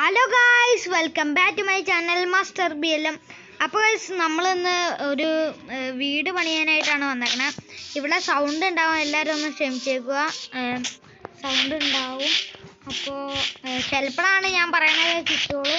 Hello guys welcome back to my channel master B L M അപ്പോൾ guys നമ്മളിന്ന് ഒരു ഏർ, വീട് പണിയാനായിട്ടാണ് വന്നേക്കണേ ഇവിടെ സൗണ്ട് ഉണ്ടാവും എല്ലാവരും ഒന്ന് ക്ഷമിച്ചേക്കുക സൗണ്ട് ഉണ്ടാവും അപ്പോൾ ചിലപ്പോഴാണ് ഞാൻ പറയണത് കിട്ടുള്ളൂ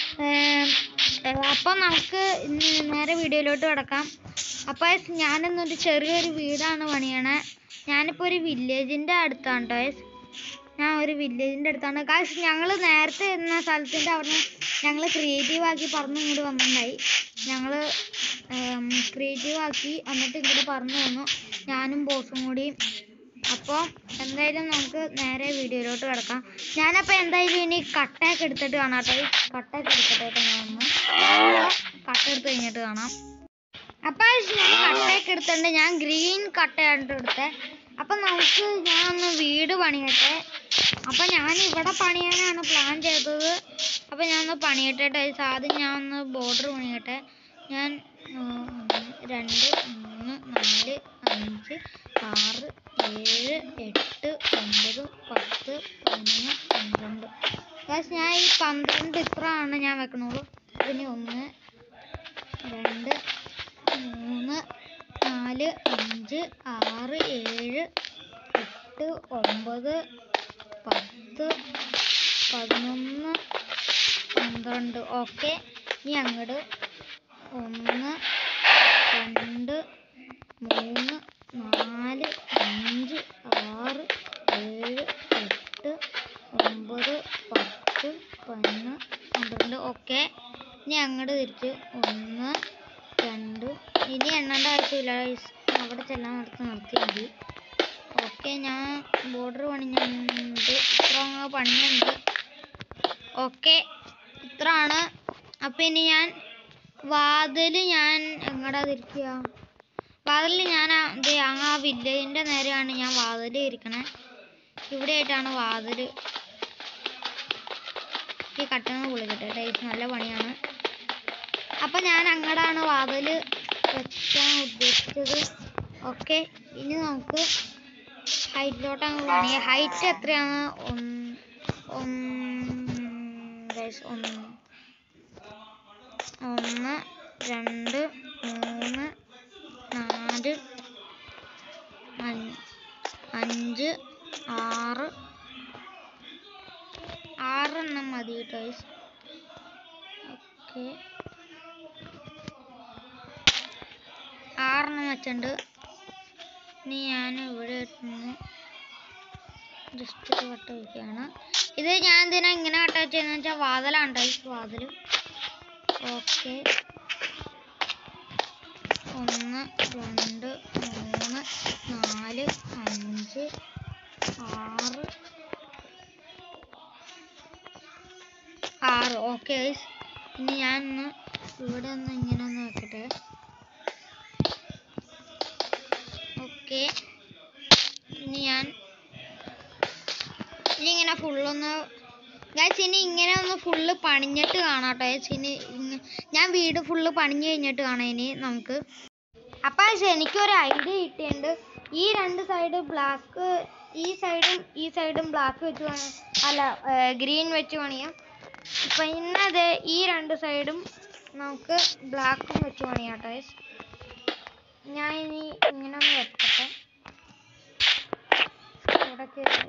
അപ്പോൾ നമുക്ക് ഇന്ന് നേരെ വീഡിയോയിലോട്ട് കിടക്കാം അപ്പോൾ guys, ഞാനിന്നൊരു ചെറിയൊരു വീടാണ് പണിയണേ ഞാനിപ്പോൾ ഒരു വില്ലേജിൻ്റെ അടുത്താണ് കേട്ടോ guys. ഞാൻ ഒരു വില്ലേജിൻ്റെ അടുത്താണ് കാശ് ഞങ്ങൾ നേരത്തെ ഇരുന്ന സ്ഥലത്തിൻ്റെ അവിടെ ഞങ്ങൾ ക്രിയേറ്റീവ് ആക്കി പറന്ന് ഇങ്ങോട്ട് വന്നിട്ടുണ്ടായി ഞങ്ങൾ ക്രിയേറ്റീവ് ആക്കി എന്നിട്ട് ഇങ്ങോട്ട് പറന്ന് വന്നു ഞാനും ബോസും കൂടി അപ്പോൾ എന്തായാലും നമുക്ക് നേരെ വീഡിയോയിലോട്ട് കിടക്കാം ഞാനപ്പോൾ എന്തായാലും ഇനി കട്ടയൊക്കെ എടുത്തിട്ട് കാണാം കേട്ടോ ഈ കട്ടയൊക്കെ എടുത്തിട്ട് ഞാൻ ഒന്ന് കട്ട എടുത്ത് കഴിഞ്ഞിട്ട് കാണാം അപ്പോൾ ഞാൻ കട്ടയൊക്കെ എടുത്തിട്ടുണ്ട് ഞാൻ ഗ്രീൻ കട്ടയാണ് എടുത്തത് അപ്പം നമുക്ക് ഞാൻ ഒന്ന് വീട് പണിയട്ടെ അപ്പം ഞാൻ ഇവിടെ പണിയാനാണ് പ്ലാൻ ചെയ്തത് അപ്പം ഞാൻ ഒന്ന് പണിയട്ടെ guys. ആദ്യം ഞാൻ ഒന്ന് ബോർഡർ പണിയട്ടെ ഞാൻ ആ, ഒന്ന്, രണ്ട് മൂന്ന് നാല് അഞ്ച് ആറ് ഏഴ് എട്ട് ഒമ്പത് പത്ത് പതിനൊന്ന് പന്ത്രണ്ട് guys, ഞാൻ ഈ പന്ത്രണ്ട് ഇത്രയാണ് ഞാൻ വെക്കണുള്ളൂ പിന്നെ ഒന്ന് രണ്ട് മൂന്ന് നാല് അഞ്ച് ആറ് ഏഴ് എട്ട് ഒമ്പത് പത്ത് പതിനൊന്ന് പന്ത്രണ്ട് ഓക്കെ ഇനി അങ്ങോട്ട് ഒന്ന് രണ്ട് മൂന്ന് നാല് അഞ്ച് ആറ് ഏഴ് എട്ട് ഒമ്പത് പത്ത് പതിനൊന്ന് പന്ത്രണ്ട് ഓക്കെ ഇനി അങ്ങോട്ട് തിരിച്ച് ഒന്ന് രണ്ട് ഇനി എണ്ണേണ്ട ആവശ്യമില്ല guys. അവിടെ ചെല്ലാൻ നടത്ത് നിർത്തിയാൽ മതി ഓക്കെ ഞാൻ ബോർഡർ പണിഞ്ഞുണ്ട് ഇത്ര അങ്ങ് പണിയുണ്ട് ഓക്കെ ഇത്രയാണ് അപ്പം ഇനി ഞാൻ വാതിൽ ഞാൻ എങ്ങടാ തിരിക്കുക വാതിൽ ഞാൻ ആ- ദേ അങ്ങ് ആ വില്ലേജിൻ്റെ നേരെയാണ് ഞാൻ വാതിൽ ഇരിക്കണേ ഇവിടെ ആയിട്ടാണ് വാതിൽ ഈ കട്ടന്ന് പൊളിക്കട്ടെ ടൈസ് നല്ല പണിയാണ് അപ്പം ഞാൻ അങ്ങടാണ് വാതിൽ വെക്കാൻ ഉദ്ദേശിച്ചത് ഓക്കെ ഇനി നമുക്ക് ഹൈറ്റിലോട്ട് അങ്ങ് പണിയ ഹൈറ്റ് എത്രയാണ് ഒന്ന് ഒന്ന് guys, ഒന്ന് ഒന്ന് രണ്ട് മൂന്ന് നാല് അഞ്ച് അഞ്ച് ആറ് ആറെണ്ണം മതി കേട്ടോ ഓക്കെ ആറെണ്ണം വെച്ചിട്ടുണ്ട് ഇനി ഞാൻ ഇവിടെ നിന്ന് ജസ്റ്റ് ഒരു വട്ട വയ്ക്കുകയാണ് ഇത് ഞാൻ എന്തിനാ ഇങ്ങനെ വട്ട വെച്ചതെന്ന് വെച്ചാൽ വാതിലാണ് ടൈസ് വാതിൽ ഓക്കെ ഒന്ന് രണ്ട് മൂന്ന് നാല് അഞ്ച് ആറ് ആറ് ഓക്കെ ഇനി ഞാൻ ഒന്ന് ഇവിടെ ഒന്ന് ഇങ്ങനെ ഒന്ന് വെക്കട്ടെ ഓക്കെ ഇനി ഞാൻ ഇനി ഇങ്ങനെ ഫുള്ളൊന്ന് ഗൈസ് ഇനി ഇങ്ങനെ ഒന്ന് ഫുള്ള് പണിഞ്ഞിട്ട് കാണാം കേട്ടോ ഗൈസ് ഇനി ഇങ്ങ- ഞാൻ വീട് ഫുള്ള് പണിഞ്ഞു കഴിഞ്ഞിട്ട് കാണാം ഇനി നമുക്ക് അപ്പം ഗൈസ് എനിക്കൊരു ഐഡിയ കിട്ടിയിട്ടുണ്ട് ഈ രണ്ട് സൈഡ് ബ്ലാക്ക് ഈ സൈഡും ഈ സൈഡും ബ്ലാക്ക് വെച്ച് പണി അല്ല ഗ്രീൻ വെച്ച് പണിയാം പിന്നെ അത് ഈ രണ്ട് സൈഡും നമുക്ക് ബ്ലാക്കും വെച്ച് പണിയാം കേട്ടോ ഗൈസ് ഞാൻ ഇനി ഇങ്ങനെ ഒന്ന് വെക്കട്ടെ ഇവിടെ കയറി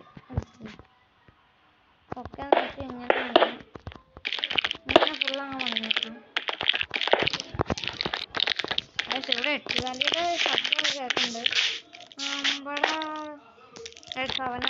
ഒക്കെ വെച്ച് ഇങ്ങനെ പണിയാം ഇങ്ങനെ ഫുൾ അങ്ങ് പണിയേക്കാം ഗൈസ്, ഇവിടെ എട്ടുകാലിയുടെ ശബ്ദം കേൾക്കുന്നുണ്ട് ഇവിടെ സെവൻ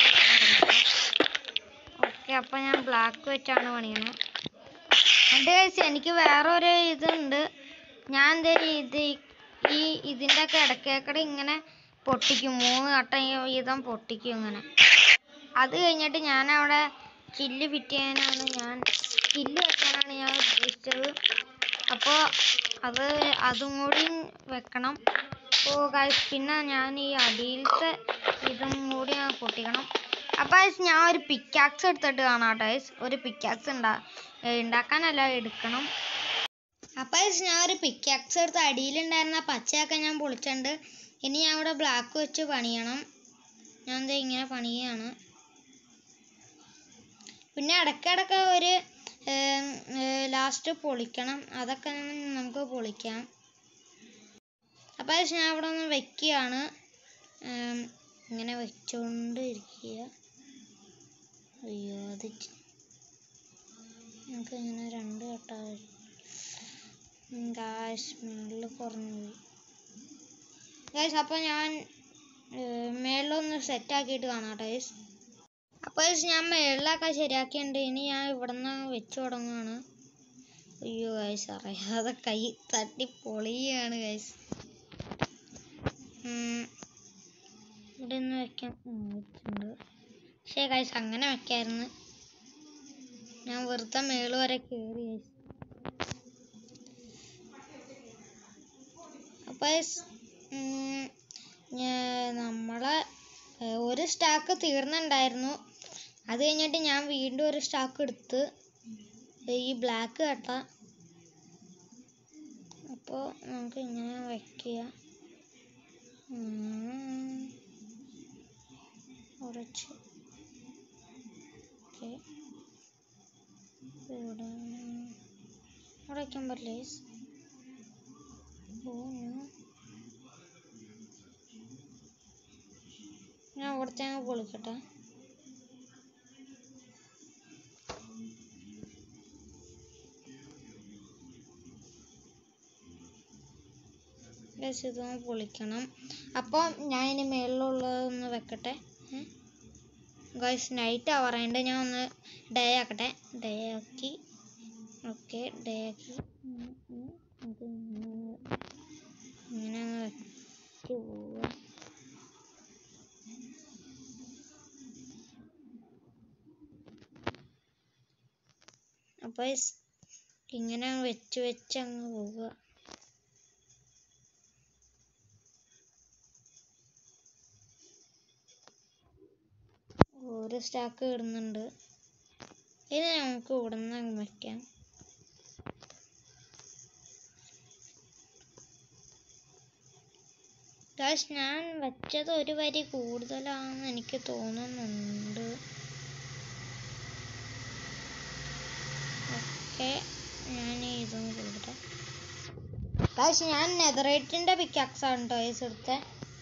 ഓക്കെ അപ്പം ഞാൻ ബ്ലാക്ക് വെച്ചാണ് പണിയണത് എൻ്റെ കഴിച്ച് എനിക്ക് വേറെ ഒരു ഇതുണ്ട് ഞാൻ എന്തേലും ഇത് ഈ ഇതിൻ്റെ ഒക്കെ ഇടക്കേക്കടെ ഇങ്ങനെ പൊട്ടിക്കും മൂന്ന് കട്ട വീതം പൊട്ടിക്കും ഇങ്ങനെ അത് കഴിഞ്ഞിട്ട് ഞാൻ അവിടെ ചില്ല് ഫിറ്റ് ചെയ്യാനാണ് ഞാൻ ചില്ല് വെക്കാനാണ് ഞാൻ ഉദ്ദേശിച്ചത് അപ്പോൾ അത് അതും കൂടി വെക്കണം അപ്പോൾ ഗൈസ് പിന്നെ ഞാൻ ഈ അടിയിലത്തെ ഇതും കൂടി ഞാൻ പൊട്ടിക്കണം അപ്പോൾ guys ഞാൻ ഒരു പിക്കാക്സ് എടുത്തിട്ട് കാണാം കേട്ടോ guys. ഒരു പിക്കാക്സ് ഉണ്ടാ ഏ, ഉണ്ടാക്കാനല്ല എടുക്കണം അപ്പോൾ guys ഞാൻ ഒരു പിക്കാക്സ് എടുത്ത് അടിയിലുണ്ടായിരുന്ന പച്ചയൊക്കെ ഞാൻ പൊളിച്ചിട്ടുണ്ട് ഇനി ഞാൻ ഇവിടെ ബ്ലാക്ക് വെച്ച് പണിയണം ഞാൻ ദേ ഇങ്ങനെ പണിയാണ് പിന്നെ ഇടയ്ക്കിടയ്ക്ക് ഒരു ഏ, ലാസ്റ്റ് പൊളിക്കണം അതൊക്കെ നമുക്ക് പൊളിക്കാം അപ്പോൾ ഞാൻ അവിടെ ഒന്ന് വെക്കുകയാണ് ഉം, ഇങ്ങനെ വെച്ചുകൊണ്ട് ഇരിക്കുക അയ്യോ അത് ചി- നമുക്ക് ഇങ്ങനെ രണ്ട് കെട്ടാ ഗായ്സ് മേളിൽ കുറഞ്ഞു പോയി ഗായ്സ് അപ്പോൾ ഞാൻ ഏർ, മേളിലൊന്ന് സെറ്റാക്കിയിട്ട് കാണാം ഗൈസ് അപ്പോൾ ഗൈസ് ഞാൻ മേളിലൊക്കെ ശരിയാക്കിയിട്ടുണ്ട് ഇനി ഞാൻ ഇവിടെ നിന്ന് വെച്ച് തുടങ്ങുകയാണ് അയ്യോ ഗൈസ് അറിയാതെ കൈ തട്ടി പൊളിയാണ് ഗൈസ് ഇവിടെ നിന്ന് വെക്കാൻ ഉം, വെച്ചിട്ടുണ്ട് പക്ഷേ ഗൈസ് അങ്ങനെ വെക്കായിരുന്നു ഞാൻ വെറുതെ മേള് വരെ കയറി ഗൈസ് അപ്പോൾ ഗൈസ് നമ്മളെ ഏർ, ഒരു സ്റ്റാക്ക് തീർന്നുണ്ടായിരുന്നു അത് കഴിഞ്ഞിട്ട് ഞാൻ വീണ്ടും ഒരു സ്റ്റാക്ക് എടുത്ത് ഈ ബ്ലാക്ക് കട്ട അപ്പോൾ നമുക്ക് ഇങ്ങനെ വയ്ക്കുക ഉം. കുറച്ച് ഓക്കെ ഇവിടെ അവിടെ വയ്ക്കാൻ പറ്റില്ല guys. ഓ no. ഞാൻ അവിടുത്തെ അങ്ങ് പൊളിക്കട്ടെ ഗൈസ് ഇതൊന്ന് പൊളിക്കണം അപ്പോൾ ഞാൻ ഇനി മേളിലുള്ളതൊന്ന് വെക്കട്ടെ ഗൈസ് നൈറ്റ് ആവാറുണ്ട് ഞാൻ ഒന്ന് ഡേ ആക്കട്ടെ ഡേ ആക്കി ഓക്കെ ഡേ ആക്കി ഉം, ഉം. നമുക്ക് ഇങ്ങനെ ഇങ്ങനെ അങ്ങ് വെച്ച് പോവാം അപ്പോൾ ഇങ്ങനെ വെച്ച് വെച്ച് അങ്ങ് പോവുക ഒരു സ്റ്റാക്ക് ഇടുന്നുണ്ട് ഇത് നമുക്ക് ഇവിടെ നിന്ന് അങ്ങ് വെക്കാം ഗായ്സ് ഞാൻ വെച്ചത് ഒരു വരി കൂടുതലാണെന്ന് എനിക്ക് തോന്നുന്നുണ്ട് ഓക്കെ ഞാൻ ഇതും കൊടുക്കട്ടെ ഗായ്സ് ഞാൻ നെതറേറ്റിൻ്റെ പിക്കാക്സാണ് കേട്ടോ ഗൈസ് എടുത്തത്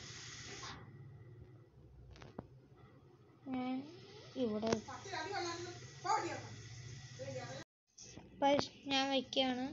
ഞാൻ ഇവിടെ പൈസ ഞാൻ വയ്ക്കുകയാണ്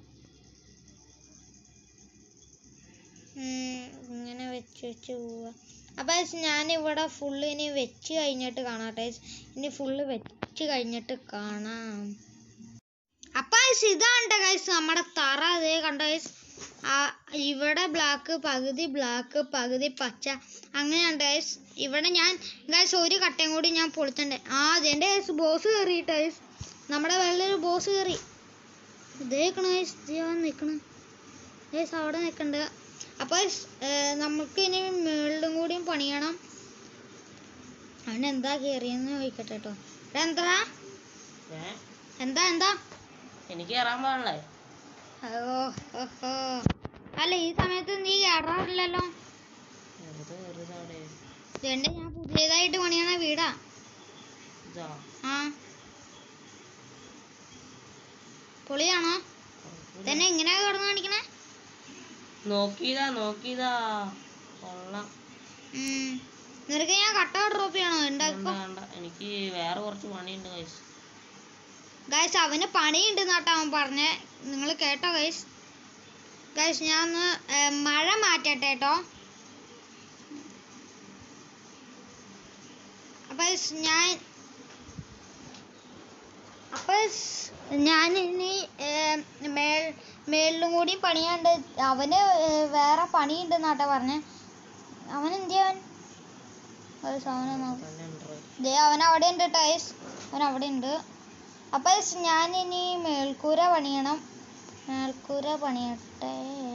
ഉം, ഇങ്ങനെ വെച്ച് വെച്ച് പോവുക അപ്പം ഞാനിവിടെ ഫുള്ള് ഇനി വെച്ച് കഴിഞ്ഞിട്ട് കാണാം കേട്ടോ ഇനി ഫുള്ള് വെച്ച് കഴിഞ്ഞിട്ട് കാണാം അപ്പം ഇതാണ് ഗൈസ് നമ്മുടെ തറ അതേ കണ്ടോ ഗൈസ് ആ ഇവിടെ ബ്ലാക്ക് പകുതി ബ്ലാക്ക് പകുതി പച്ച അങ്ങനെയുണ്ട് ഗൈസ് ഇവിടെ ഞാൻ ഗൈസ് ഒരു കട്ടയും കൂടി ഞാൻ പൊളിച്ചിട്ടുണ്ട് ആ അതെൻ്റെ ഗൈസ് ബോസ് കയറി ഗൈസ് നമ്മുടെ വെള്ളൊരു ബോസ് കയറി ഇതേക്കണ ഗൈസ് ഇതേ നിൽക്കണ ഗൈസ് അവിടെ നിൽക്കണ്ട് അപ്പോൾ നമുക്ക് ഇനി മുകളിലും കൂടിയും പണിയണം അവൻ എന്താ കയറിയെന്ന് ചോദിക്കട്ടെ കേട്ടോ എന്താ ഏ എന്താ എന്താ എനിക്ക് കയറാൻ പാടില്ലേ ഓ ഓഹോ അല്ല ഈ സമയത്ത് നീ കയറാറില്ലല്ലോ വെറുതെ വെറുതെ അവിടെ ഇതെന്റെ ഞാൻ പുതിയതായിട്ട് പണിയണ വീടാ ഇതാ ആ പൊളിയാണോ കുഴപ്പമില്ല. തന്നെ ഇങ്ങനെ കിടന്ന് കാണിക്കണേ നോക്കിയതാ നോക്കിയതാ കൊള്ളാം ഉം. നിനക്ക് ഞാൻ കട്ട ഡ്രോപ്പ് ചെയ്യണോ വേണ്ട ഉണ്ടാക്കോ വേണ്ട എനിക്ക് വേറെ കുറച്ച് പണിയുണ്ട് കൈസ് ഗൈസ് അവന് പണിയുണ്ട് എന്നാട്ടാ അവൻ പറഞ്ഞേ നിങ്ങൾ കേട്ടോ ഗൈസ് ഗൈസ് ഞാൻ ഒന്ന് ഏ, മഴ മാറ്റട്ടെ കേട്ടോ അപ്പൊ guys, ഞാൻ അപ്പൊ guys, ഞാൻ ഇനി ഏ, മേൽ മേളിലും കൂടി പണിയാണ്ട് അവന് ഏ, വേറെ പണിയുണ്ട് എന്നാട്ടാ പറഞ്ഞേ അവൻ എന്ത് ചെയ്യാൻ Guys, അവനെ നോക്ക് തന്നെ ഉണ്ടോ ദേ അവൻ അവിടെ ഉണ്ട് ടൈസ് അവൻ അവിടെ ഉണ്ട് അപ്പൊ ഞാൻ ഇനി മേൽക്കൂര പണിയണം മേൽക്കൂര പണിയട്ടെ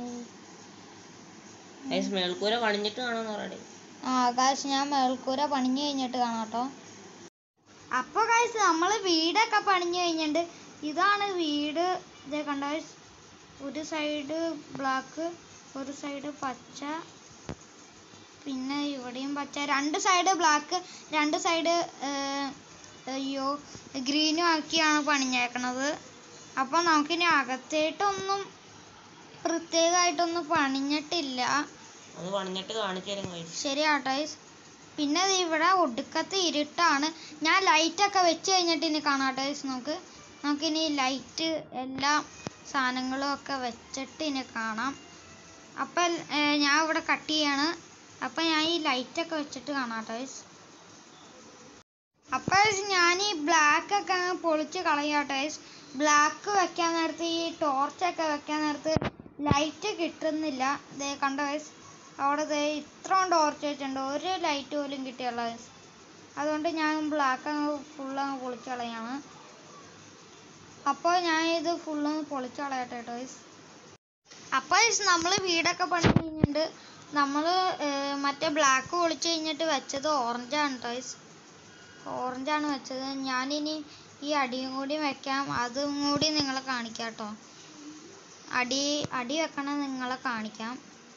കൈസ് മേൽക്കൂര പണിഞ്ഞിട്ട് കാണാന്ന് പറയണേ ആ കാശ് ഞാൻ മേൽക്കൂര പണിഞ്ഞു കഴിഞ്ഞിട്ട് കാണാം കേട്ടോ അപ്പൊ കാശ് നമ്മള് വീടൊക്കെ പണിഞ്ഞു കഴിഞ്ഞിട്ടുണ്ട് ഇതാണ് വീട് ഇതേ കണ്ട guys. ഒരു സൈഡ് ബ്ലാക്ക് ഒരു സൈഡ് പച്ച പിന്നെ ഇവിടെയും പച്ച രണ്ട് സൈഡ് ബ്ലാക്ക് രണ്ട് സൈഡ് അയ്യോ ഗ്രീനും ആക്കിയാണ് പണിഞ്ഞേക്കണത് അപ്പോൾ നമുക്കിനി അകത്തേട്ടൊന്നും പ്രത്യേകമായിട്ടൊന്നും പണിഞ്ഞിട്ടില്ല അത് പണിഞ്ഞിട്ട് കാണിച്ചു തരും ഗൈസ് ശരിയാട്ടോ guys. പിന്നെ ദേ ഇവിടെ ഒടുക്കത്തെ ഇരുട്ടാണ് ഞാൻ ലൈറ്റൊക്കെ വെച്ച് കഴിഞ്ഞിട്ട് ഇനി കാണാട്ടോ guys നമുക്ക് നമുക്കിനി ലൈറ്റ് എല്ലാ സാധനങ്ങളും ഒക്കെ വെച്ചിട്ട് ഇനി കാണാം അപ്പം ഏർ, ഞാൻ ഇവിടെ കട്ട് ചെയ്യാണ് അപ്പം ഞാൻ ഈ ലൈറ്റൊക്കെ വെച്ചിട്ട് കാണാട്ടോ guys. അപ്പം guys, ഞാൻ ഈ ബ്ലാക്ക് ഒക്കെ അങ്ങ് പൊളിച്ച് കളയാട്ടോ guys. ബ്ലാക്ക് വെക്കാൻ നേരത്ത് ഈ ടോർച്ചൊക്കെ വെക്കാൻ നേരത്ത് ലൈറ്റ് കിട്ടുന്നില്ല ദേ കണ്ടോ guys അവിടെ ദേ ഇത്രയും ടോർച്ച് വെച്ചിട്ടുണ്ട് ഒരു ലൈറ്റ് പോലും കിട്ടിയല്ല guys. അതുകൊണ്ട് ഞാൻ ബ്ലാക്ക് അങ്ങ് ഫുള്ള് അങ്ങ് പൊളിച്ച് കളയാണ് അപ്പോൾ ഞാൻ ഇത് ഫുള്ള് പൊളിച്ച് കളയട്ടെ കേട്ടോ guys. അപ്പോൾ നമ്മൾ വീടൊക്കെ പണി കഴിഞ്ഞിട്ടുണ്ട് നമ്മൾ മറ്റേ ബ്ലാക്ക് പൊളിച്ച് കഴിഞ്ഞിട്ട് വെച്ചത് ഓറഞ്ചാണ് കേട്ടോ guys. ഓറഞ്ചാണ് വെച്ചത് ഞാനിനി ഈ അടിയും കൂടി വെക്കാം അതും കൂടി നിങ്ങളെ കാണിക്കാം കേട്ടോ അടി അടി വെക്കണ നിങ്ങളെ കാണിക്കാം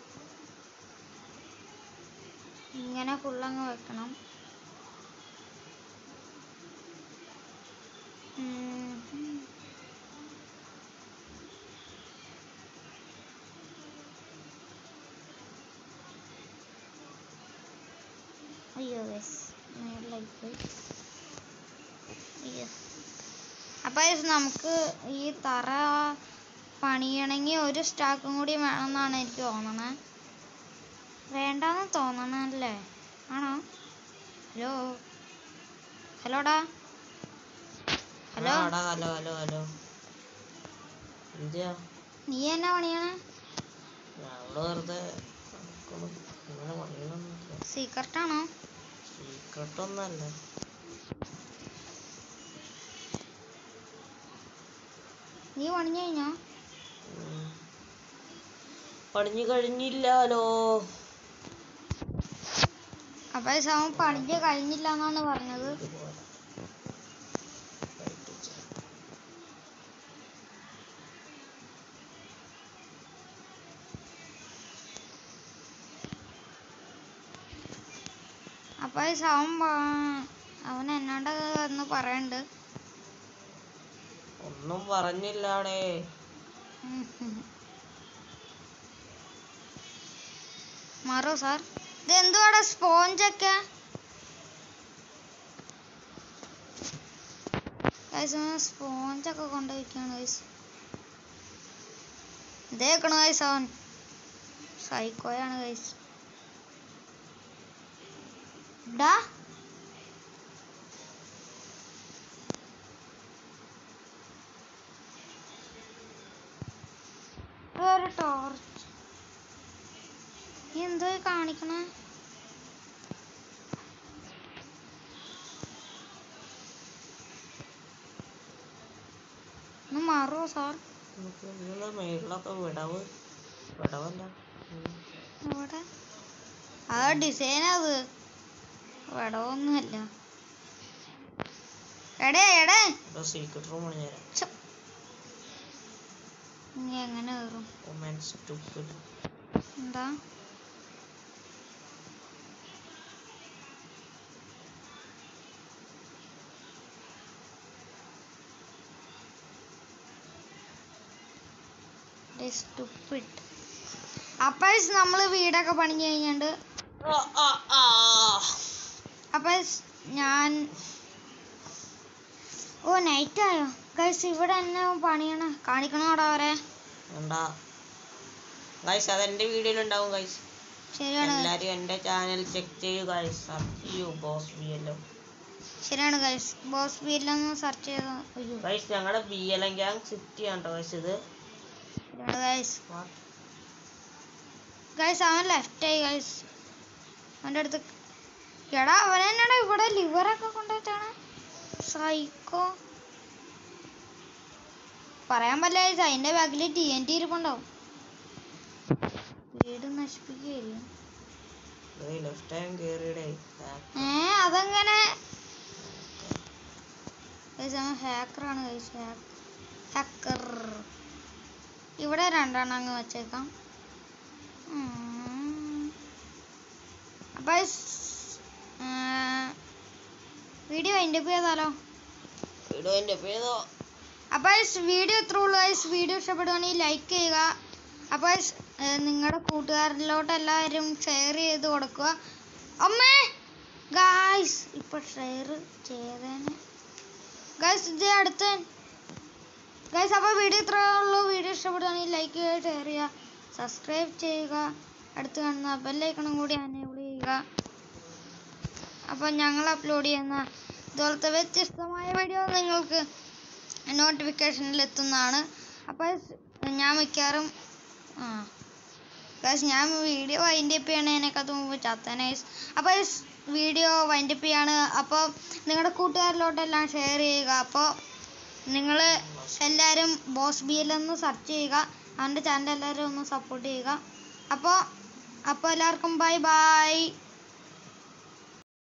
ഇങ്ങനെ ഫുള്ളങ്ങ് വെക്കണം ഉം. അയ്യോ guys, മേളിലായി പോയി അയ്യോ അപ്പോൾ guys, നമുക്ക് ഈ തറ പണിയണമെങ്കിൽ ഒരു സ്റ്റാക്കും കൂടി വേണമെന്നാണ് എനിക്ക് തോന്നണേ വേണ്ടാന്ന് തോന്നണല്ലേ ആണോ ഹലോ ഹലോടാ ഹലോ ആടാ ഹലോ ഹലോ ഹലോ എന്തിയാ നീ എന്നാ പണിയണേ ഞങ്ങള് വെറുതെ നടക്കണു. ഇങ്ങനെ പണിയണൊന്നുമില്ല സീക്രട്ട് ആണോ സീക്രട്ട് ഒന്നല്ല നീ പണിഞ്ഞു കഴിഞ്ഞോ ഉം. പണിഞ്ഞു കഴിഞ്ഞില്ലാലോ അപ്പൊ ഈ സമയം പണിഞ്ഞ് കഴിഞ്ഞില്ല എന്നാണ് പറഞ്ഞത് ഇതുപോലെ Light വെച്ച്. അപ്പൊ ഈ സമയം പ- അവൻ എന്നോട് എന്ന് പറയണ്ട് ഒന്നും പറഞ്ഞില്ലാടേ മാറോ സാർ ഇത് എന്തുവാടാ സ്പോഞ്ചൊക്കെ സ്പോഞ്ചൊക്കെ കൊണ്ടുപോയിക്കാണ് ഗൈസ് ഇതേക്കണു ഗൈസ് അവൻ സൈക്കോയാണ് ഗൈസ് ഡാ ഒരു ടോർച്ച് നീ എന്തോ ഈ കാണിക്കണേ ഒന്ന് മാറുമോ സാർ നമുക്ക് ഇതിനുള്ള മേളിലൊക്കെ വിടവ് വിടവല്ല ഉം. ഇവിടെ ആ ഡിസൈൻ അത് വിടവൊന്നുമല്ല എടേ എടേ ഇവിടെ സീക്രട്ട് റൂം പണി തരാം ഛെ. ഇനി എങ്ങനെ കയറും ഒമാൻ stupid. എന്താ stupid. അപ്പൊ നമ്മൾ വീടൊക്കെ പണിഞ്ഞു കഴിഞ്ഞിട്ട് ആ, ആ, ആ. അപ്പൊ ഞാൻ ഓ നൈറ്റ് ആയോ ഗൈസ് ഇവിടെ എന്നെ പണിയണ കാണിക്കണോടാ അവരെ വേണ്ട ഗൈസ് അതെന്റെ വീഡിയോയിൽ ഉണ്ടാവും ഗൈസ് ശരിയാണ് guys. എല്ലാരും എന്റെ ചാനൽ ചെക്ക് ചെയ്യൂ ഗൈസ് അയ്യോ ബോസ് ബി എല്ലോ ശരിയാണ് ഗൈസ് ബോസ് വീട്ടിലൊന്ന് സെർച്ച് ചെയ്ത് അയ്യോ ഗൈസ് ഞങ്ങളുടെ B L M gang city ആണ് ഗൈസ് ഇത് ശരിയാണ് ഗൈസ് What? ഗൈസ് അവൻ ലെഫ്റ്റ് ആയി ഗൈസ് അവൻ്റെ അടുത്ത് എടാ അവൻ എന്നടാ ഇവിടെ ലിവറൊക്കെ കൊണ്ടുവച്ചാണ് സൈക്കോ പറയാൻ പറ്റില്ല ഗൈസ് അതിൻ്റെ ബാക്കിൽ ടി എൻ ടി ഇരിപ്പുണ്ടാവും വീട് നശിപ്പിക്കുകയായിരിക്കും ലെഫ്റ്റ് ടൈം കേറിയുടെ ഏ അതെങ്ങനെ ഗൈസ് അവൻ ഹാക്കറാണ് ഗൈസ് ഹാക്കർ ഇവിടെ രണ്ടെണ്ണം അങ്ങ് വെച്ചേക്കാം ഉം. അപ്പൊ വീഡിയോ അതിൻ്റെ ചെയ്താലോ വീഡിയോന്റെ പേരോ അപ്പോൾ വീഡിയോ ഇത്രേ ഉള്ളൂ ഗൈസ് വീഡിയോ ഇഷ്ടപ്പെടുകയാണെങ്കിൽ ലൈക്ക് ചെയ്യുക അപ്പോൾ നിങ്ങളുടെ കൂട്ടുകാരിലോട്ട് എല്ലാവരും ഷെയർ ചെയ്ത് കൊടുക്കുക അമ്മേ ഗായ്സ് ഇപ്പോൾ ഷെയർ ചെയ്തേനെ ഗൈസ് ഇത് അടുത്ത ഗൈസ് അപ്പോൾ വീഡിയോ ഇത്രേ ഉള്ളൂ വീഡിയോ ഇഷ്ടപ്പെടുകയാണെങ്കിൽ ലൈക്ക് ചെയ്യുക ഷെയർ ചെയ്യുക സബ്സ്ക്രൈബ് ചെയ്യുക അടുത്ത് കാണുന്ന ബെല്ലൈക്കണും കൂടി എനേബിൾ ചെയ്യുക അപ്പോൾ ഞങ്ങൾ അപ്ലോഡ് ചെയ്യുന്ന ഇതുപോലത്തെ വ്യത്യസ്തമായ വീഡിയോ നിങ്ങൾക്ക് നോട്ടിഫിക്കേഷനിൽ എത്തുന്നതാണ് അപ്പോൾ ഞാൻ മിക്കവാറും ആ ഗൈസ് ഞാൻ വീഡിയോ വൈൻഡ് അപ്പ് ചെയ്യണതിനേക്കാൾ മുമ്പ് ചത്തനൈസ് അപ്പോൾ വീഡിയോ വൈൻഡ് അപ്പ് ചെയ്യാണ് അപ്പോൾ നിങ്ങളുടെ കൂട്ടുകാരിലോട്ടെല്ലാം ഷെയർ ചെയ്യുക അപ്പോൾ നിങ്ങൾ എല്ലാവരും ബോസ് ബി എൽ എന്ന് സെർച്ച് ചെയ്യുക അവൻ്റെ ചാനൽ എല്ലാവരും ഒന്ന് സപ്പോർട്ട് ചെയ്യുക അപ്പോൾ അപ്പോൾ എല്ലാവർക്കും ബൈ ബൈ